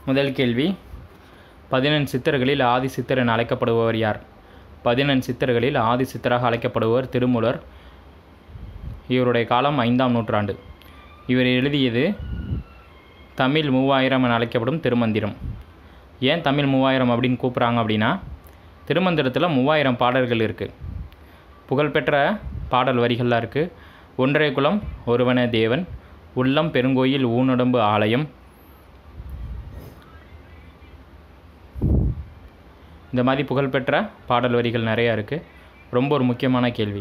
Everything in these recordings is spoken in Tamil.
முதல் கேள்வி பதினெண் சித்தர்களில் ஆதி சித்தர் என அழைக்கப்படுபவர் யார் பதினெண் சித்தர்களில் ஆதி சித்தராக அழைக்கப்படுபவர் திருமூலர் இவருடைய காலம் ஐந்தாம் நூற்றாண்டு இவர் எழுதியது தமிழ் மூவாயிரம் என அழைக்கப்படும் திருமந்திரம் ஏன் தமிழ் மூவாயிரம் அப்படின்னு கூப்பிட்றாங்க அப்படின்னா திருமந்திரத்தில் மூவாயிரம் பாடல்கள் இருக்குது புகழ்பெற்ற பாடல் வரிகள்லாம் இருக்குது ஒன்றே குலம் ஒருவன தேவன் உள்ளம் பெருங்கோயில் ஊனுடம்பு ஆலயம் இந்த மாதிரி புகழ்பெற்ற பாடல் வரிகள் நிறையா இருக்குது ரொம்ப ஒரு முக்கியமான கேள்வி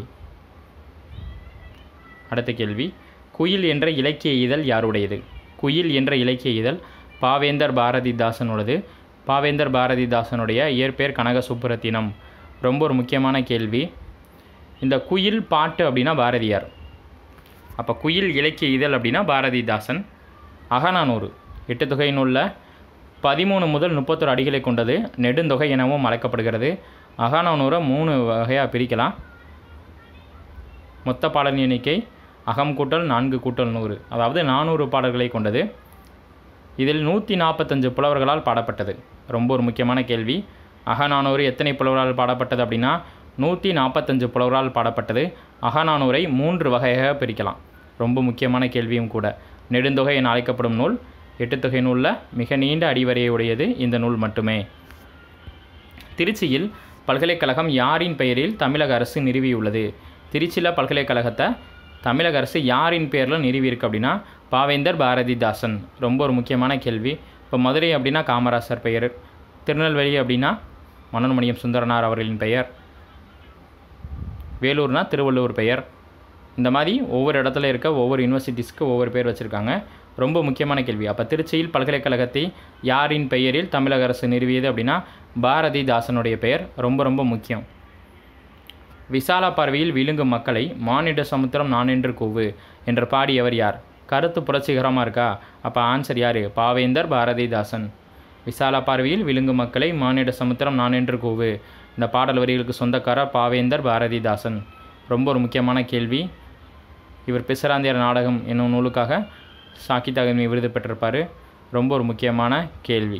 அடுத்த கேள்வி குயில் என்ற இலக்கிய இதழ் யாருடையது குயில் என்ற இலக்கிய இதழ் பாவேந்தர் பாரதிதாசனோடது பாவேந்தர் பாரதிதாசனுடைய இயற்பெயர் கனக சுப்புரத்தினம் ரொம்ப ஒரு முக்கியமான கேள்வி இந்த குயில் பாட்டு அப்படின்னா பாரதியார் அப்போ குயில் இலக்கிய இதழ் அப்படின்னா பாரதிதாசன் அகநானூறு எட்டு தொகை நூலில் பதிமூணு முதல் முப்பத்தொரு அடிகளை கொண்டது நெடுந்தொகை எனவும் அழைக்கப்படுகிறது அகநானூரை மூணு வகையாக பிரிக்கலாம் மொத்த பாடல் எண்ணிக்கை அகம் கூட்டல் நான்கு கூட்டல் நூறு அதாவது நானூறு பாடல்களை கொண்டது இதில் நூற்றி நாற்பத்தஞ்சு புலவர்களால் பாடப்பட்டது ரொம்ப ஒரு முக்கியமான கேள்வி அகநானூறு எத்தனை புலவரால் பாடப்பட்டது அப்படின்னா நூற்றி நாற்பத்தஞ்சு புலவரால் பாடப்பட்டது அகநானூரை மூன்று வகையாக பிரிக்கலாம் ரொம்ப முக்கியமான கேள்வியும் கூட நெடுந்தொகை என அழைக்கப்படும் நூல் எட்டுத்தொகை நூலில் மிக நீண்ட அடிவரையை உடையது இந்த நூல் மட்டுமே திருச்சியில் பல்கலைக்கழகம் யாரின் பெயரில் தமிழக அரசு நிறுவியுள்ளது திருச்சியில் பல்கலைக்கழகத்தை தமிழக அரசு யாரின் பேரில் நிறுவியிருக்கு அப்படின்னா பாவேந்தர் பாரதிதாசன் ரொம்ப ஒரு முக்கியமான கேள்வி இப்போ மதுரை அப்படின்னா காமராசர் பெயர் திருநெல்வேலி அப்படின்னா மனோன்மணியம் சுந்தரனார் அவர்களின் பெயர் வேலூர்னா திருவள்ளுவர் பெயர் இந்த மாதிரி ஒவ்வொரு இடத்துல இருக்க ஒவ்வொரு யூனிவர்சிட்டிஸ்க்கு ஒவ்வொரு பேர் வச்சுருக்காங்க ரொம்ப முக்கியமான கேள்வி அப்போ திருச்சியில் பல்கலைக்கழகத்தை யாரின் பெயரில் தமிழக அரசு நிறுவியது அப்படின்னா பாரதிதாசனுடைய பெயர் ரொம்ப ரொம்ப முக்கியம் விசால பார்வையில் விழுங்கும் மக்களை மானிட சமுத்திரம் நான் என்று கூவு என்று பாடியவர் யார் கருத்து புரட்சிகரமாக இருக்கா அப்போ ஆன்சர் யார் பாவேந்தர் பாரதிதாசன் விசால பார்வையில் விழுங்கும் மக்களை மானிட சமுத்திரம் நான் என்று கூவு இந்த பாடல் வரிகளுக்கு சொந்தக்காரர் பாவேந்தர் பாரதிதாசன் ரொம்ப ஒரு முக்கியமான கேள்வி இவர் பிசராந்தியர் நாடகம் என்னும் நூலுக்காக சாகித்ய அகாதமி விருது பெற்றிருப்பார் ரொம்ப ஒரு முக்கியமான கேள்வி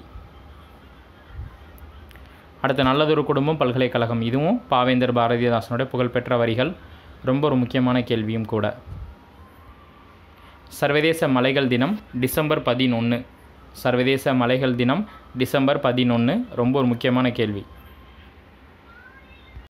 அடுத்து நல்லதொரு குடும்பம் பல்கலைக்கழகம் இதுவும் பாவேந்தர் பாரதிதாசனுடைய புகழ்பெற்ற வரிகள் ரொம்ப ஒரு முக்கியமான கேள்வியும் கூட சர்வதேச மலைகள் தினம் டிசம்பர் பதினொன்று சர்வதேச மலைகள் தினம் டிசம்பர் பதினொன்று ரொம்ப ஒரு முக்கியமான கேள்வி